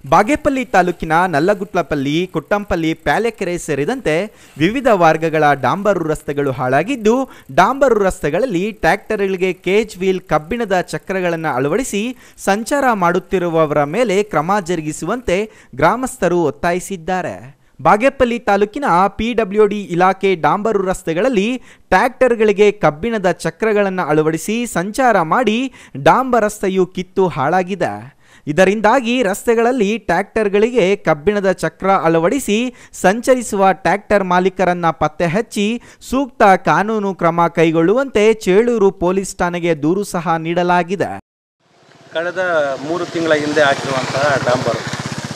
ಬಾಗೇಪಲ್ಲಿ ತಾಲೂಕಿನ ನಲ್ಲಗುಟ್ಲಪಲ್ಲಿ ಕೊಟ್ಟಂಪಲ್ಲಿ ಪ್ಯಾಲೆಕೆರೆ ಸೇರಿದಂತೆ ವಿವಿಧ ವರ್ಗಗಳ ಡಾಂಬರು ರಸ್ತೆಗಳು ಹಾಳಾಗಿದ್ದು ಡಾಂಬರು ರಸ್ತೆಗಳಲ್ಲಿ ಟ್ರ್ಯಾಕ್ಟರ್ಗಳಿಗೆ ಕೇಜ್ ವೀಲ್ ಕಬ್ಬಿಣದ ಚಕ್ರಗಳನ್ನು ಅಳವಡಿಸಿ ಸಂಚಾರ ಮಾಡುತ್ತಿರುವವರ ಮೇಲೆ ಕ್ರಮ ಜರುಗಿಸುವಂತೆ ಗ್ರಾಮಸ್ಥರು ಒತ್ತಾಯಿಸಿದ್ದಾರೆ ಬಾಗೇಪಲ್ಲಿ ತಾಲೂಕಿನ ಪಿಡಬ್ಲ್ಯೂಡಿ ಇಲಾಖೆ ಡಾಂಬರು ರಸ್ತೆಗಳಲ್ಲಿ ಟ್ರ್ಯಾಕ್ಟರ್ಗಳಿಗೆ ಕಬ್ಬಿಣದ ಚಕ್ರಗಳನ್ನು ಅಳವಡಿಸಿ ಸಂಚಾರ ಮಾಡಿ ಡಾಂಬರ್ ರಸ್ತೆಯು ಕಿತ್ತು ಹಾಳಾಗಿದೆ ಇದರಿಂದಾಗಿ ರಸ್ತೆಗಳಲ್ಲಿ ಟ್ರ್ಯಾಕ್ಟರ್ಗಳಿಗೆ ಕಬ್ಬಿಣದ ಚಕ್ರ ಅಳವಡಿಸಿ ಸಂಚರಿಸುವ ಟ್ರ್ಯಾಕ್ಟರ್ ಮಾಲೀಕರನ್ನ ಪತ್ತೆ ಹಚ್ಚಿ ಸೂಕ್ತ ಕಾನೂನು ಕ್ರಮ ಕೈಗೊಳ್ಳುವಂತೆ ಚೇಳೂರು ಪೊಲೀಸ್ ಠಾಣೆಗೆ ದೂರು ಸಹ ನೀಡಲಾಗಿದೆ ಕಳೆದ ಮೂರು ತಿಂಗಳ ಹಿಂದೆ ಹಾಕಿರುವಂತಹ ಡಾಂಬರು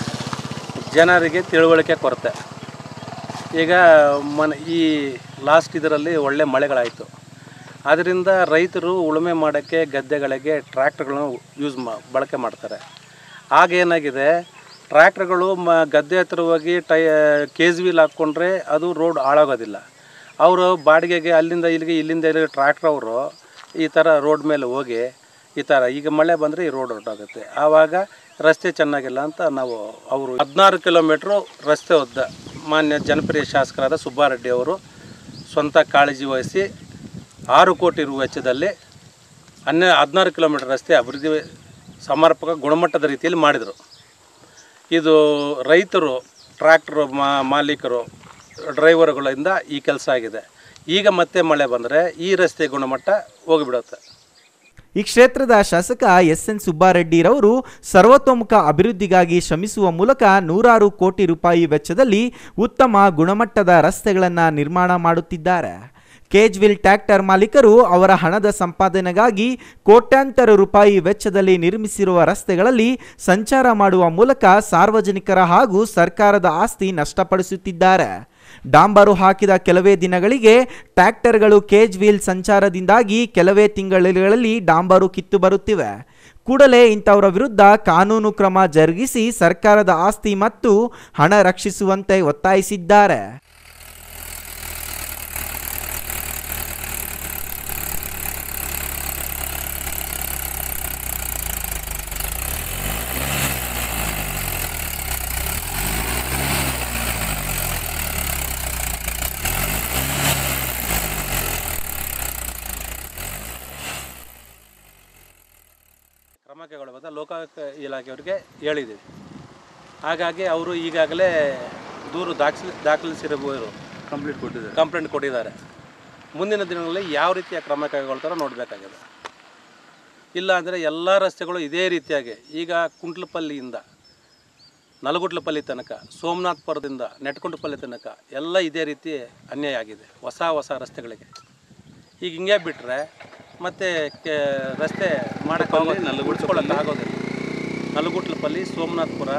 ಜನರಿಗೆ ತಿಳುವಳಿಕೆ ಕೊರತೆ ಈಗ ಮನ ಈ ಲಾಸ್ಟ್ ಇದರಲ್ಲಿ ಒಳ್ಳೆ ಮಳೆಗಳಾಯಿತು ಆದ್ದರಿಂದ ರೈತರು ಉಳುಮೆ ಮಾಡೋಕ್ಕೆ ಗದ್ದೆಗಳಿಗೆ ಟ್ರ್ಯಾಕ್ಟರ್ಗಳನ್ನು ಯೂಸ್ ಮಾ ಬಳಕೆ ಮಾಡ್ತಾರೆ ಆಗ ಏನಾಗಿದೆ ಟ್ರ್ಯಾಕ್ಟರ್ಗಳು ಮ ಗದ್ದೆ ಹತ್ರ ಹೋಗಿ ಟೈ ಕೇಜ್ ವೀಲ್ ಹಾಕ್ಕೊಂಡ್ರೆ ಅದು ರೋಡ್ ಹಾಳಾಗೋದಿಲ್ಲ ಅವರು ಬಾಡಿಗೆಗೆ ಅಲ್ಲಿಂದ ಇಲ್ಲಿಗೆ ಇಲ್ಲಿಂದ ಇಲ್ಲಿಗೆ ಟ್ರ್ಯಾಕ್ಟರ್ ಅವರು ಈ ಥರ ರೋಡ್ ಮೇಲೆ ಹೋಗಿ ಈ ಥರ ಈಗ ಮಳೆ ಬಂದರೆ ಈ ರೋಡ್ ಹೊರಟೋಗುತ್ತೆ ಆವಾಗ ರಸ್ತೆ ಚೆನ್ನಾಗಿಲ್ಲ ಅಂತ ನಾವು ಅವರು ಹದಿನಾರು ಕಿಲೋಮೀಟ್ರು ರಸ್ತೆ ಉದ್ದ ಮಾನ್ಯ ಜನಪ್ರಿಯ ಶಾಸಕರಾದ ಸುಬ್ಬಾರೆಡ್ಡಿ ಅವರು ಸ್ವಂತ ಕಾಳಜಿ ವಹಿಸಿ ಆರು ಕೋಟಿ ರು ವೆಚ್ಚದಲ್ಲಿ ಹನ್ನೆ ಹದಿನಾರು ಕಿಲೋಮೀಟರ್ ರಸ್ತೆ ಅಭಿವೃದ್ಧಿ ಸಮರ್ಪಕ ಗುಣಮಟ್ಟದ ರೀತಿಯಲ್ಲಿ ಮಾಡಿದರು ಇದು ರೈತರು ಟ್ರ್ಯಾಕ್ಟ್ರು ಮಾ ಮಾಲೀಕರು ಡ್ರೈವರ್ಗಳಿಂದ ಈ ಕೆಲಸ ಆಗಿದೆ ಈಗ ಮತ್ತೆ ಮಳೆ ಬಂದರೆ ಈ ರಸ್ತೆ ಗುಣಮಟ್ಟ ಹೋಗಿಬಿಡುತ್ತೆ ಈ ಕ್ಷೇತ್ರದ ಶಾಸಕ ಎಸ್ ಎನ್ ಸುಬ್ಬಾರೆಡ್ಡಿರವರು ಸರ್ವತೋಮುಖ ಅಭಿವೃದ್ಧಿಗಾಗಿ ಶ್ರಮಿಸುವ ಮೂಲಕ ನೂರಾರು ಕೋಟಿ ರೂಪಾಯಿ ವೆಚ್ಚದಲ್ಲಿ ಉತ್ತಮ ಗುಣಮಟ್ಟದ ರಸ್ತೆಗಳನ್ನು ನಿರ್ಮಾಣ ಮಾಡುತ್ತಿದ್ದಾರೆ ಕೇಜ್ವಿಲ್ ಟ್ರ್ಯಾಕ್ಟರ್ ಮಾಲೀಕರು ಅವರ ಹಣದ ಸಂಪಾದನೆಗಾಗಿ ಕೋಟ್ಯಾಂತರ ರೂಪಾಯಿ ವೆಚ್ಚದಲ್ಲಿ ನಿರ್ಮಿಸಿರುವ ರಸ್ತೆಗಳಲ್ಲಿ ಸಂಚಾರ ಮಾಡುವ ಮೂಲಕ ಸಾರ್ವಜನಿಕರ ಹಾಗೂ ಸರ್ಕಾರದ ಆಸ್ತಿ ನಷ್ಟಪಡಿಸುತ್ತಿದ್ದಾರೆ ಡಾಂಬರು ಹಾಕಿದ ಕೆಲವೇ ದಿನಗಳಿಗೆ ಟ್ರ್ಯಾಕ್ಟರ್ಗಳು ಕೇಜ್ ವೀಲ್ ಸಂಚಾರದಿಂದಾಗಿ ಕೆಲವೇ ತಿಂಗಳಲ್ಲಿ ಡಾಂಬರು ಕಿತ್ತು ಬರುತ್ತಿವೆ ಕೂಡಲೇ ಇಂಥವರ ವಿರುದ್ಧ ಕಾನೂನು ಕ್ರಮ ಜರುಗಿಸಿ ಸರ್ಕಾರದ ಆಸ್ತಿ ಮತ್ತು ಹಣ ರಕ್ಷಿಸುವಂತೆ ಒತ್ತಾಯಿಸಿದ್ದಾರೆ ಕ್ರಮ ಕೈಗೊಳ್ಳಬೇಕಾದ ಲೋಕಾಯುಕ್ತ ಇಲಾಖೆಯವರಿಗೆ ಹೇಳಿದ್ದೀವಿ ಹಾಗಾಗಿ ಅವರು ಈಗಾಗಲೇ ದೂರು ದಾಖಲಿ ದಾಖಲಿಸಿರಬಹುದು ಕಂಪ್ಲೇಂಟ್ ಕೊಟ್ಟಿದ್ದಾರೆ ಕಂಪ್ಲೇಂಟ್ ಕೊಟ್ಟಿದ್ದಾರೆ ಮುಂದಿನ ದಿನಗಳಲ್ಲಿ ಯಾವ ರೀತಿಯ ಕ್ರಮ ಕೈಗೊಳ್ತಾರೋ ನೋಡಬೇಕಾಗಿದೆ ಇಲ್ಲ ಅಂದರೆ ಎಲ್ಲ ರಸ್ತೆಗಳು ಇದೇ ರೀತಿಯಾಗಿ ಈಗ ಕುಂಟ್ಲಪಲ್ಲಿಯಿಂದ ನಲಗುಟ್ಲಪಲ್ಲಿ ತನಕ ಸೋಮನಾಥ್ಪುರದಿಂದ ನೆಟ್ಕುಂಟಪಲ್ಲಿ ತನಕ ಎಲ್ಲ ಇದೇ ರೀತಿ ಅನ್ಯಾಯ ಆಗಿದೆ ಹೊಸ ಹೊಸ ರಸ್ತೆಗಳಿಗೆ ಈಗ ಹಿಂಗೆ ಬಿಟ್ಟರೆ ಮತ್ತೆ ಕೆ ರಸ್ತೆ ಮಾಡೋಕ್ಕಾಗೋದು ನಲ್ಲಗುಡ್ಸ್ಕೊಳ್ಳೋಕೆ ಆಗೋದಿಲ್ಲ ನಲಗುಟ್ಲಪಲ್ಲಿ ಸೋಮನಾಥ್ಪುರ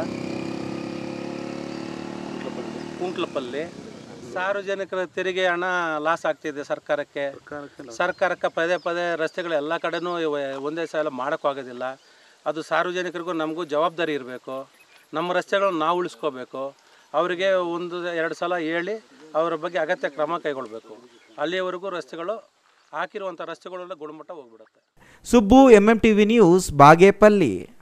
ಕುಂಟ್ಲಪಲ್ಲಿ ಸಾರ್ವಜನಿಕರ ತೆರಿಗೆ ಹಣ ಲಾಸ್ ಆಗ್ತಿದೆ ಸರ್ಕಾರಕ್ಕೆ ಸರ್ಕಾರಕ್ಕೆ ಪದೇ ಪದೇ ರಸ್ತೆಗಳು ಎಲ್ಲ ಕಡೆನೂ ಇವೆ- ಒಂದೇ ಸಲ ಮಾಡೋಕ್ಕಾಗೋದಿಲ್ಲ ಅದು ಸಾರ್ವಜನಿಕರಿಗೂ ನಮಗೂ ಜವಾಬ್ದಾರಿ ಇರಬೇಕು ನಮ್ಮ ರಸ್ತೆಗಳನ್ನ ನಾವು ಉಳಿಸ್ಕೋಬೇಕು ಅವರಿಗೆ ಒಂದು ಎರಡು ಸಲ ಹೇಳಿ ಅವರ ಬಗ್ಗೆ ಅಗತ್ಯ ಕ್ರಮ ಕೈಗೊಳ್ಳಬೇಕು ಅಲ್ಲಿಯವರೆಗೂ ರಸ್ತೆಗಳು ಹಾಕಿರುವಂಥ ರಸ್ತೆಗಳೆಲ್ಲ ಗುಣಮಟ್ಟ ಹೋಗ್ಬಿಡುತ್ತೆ Subbu MM TV news Bagepalli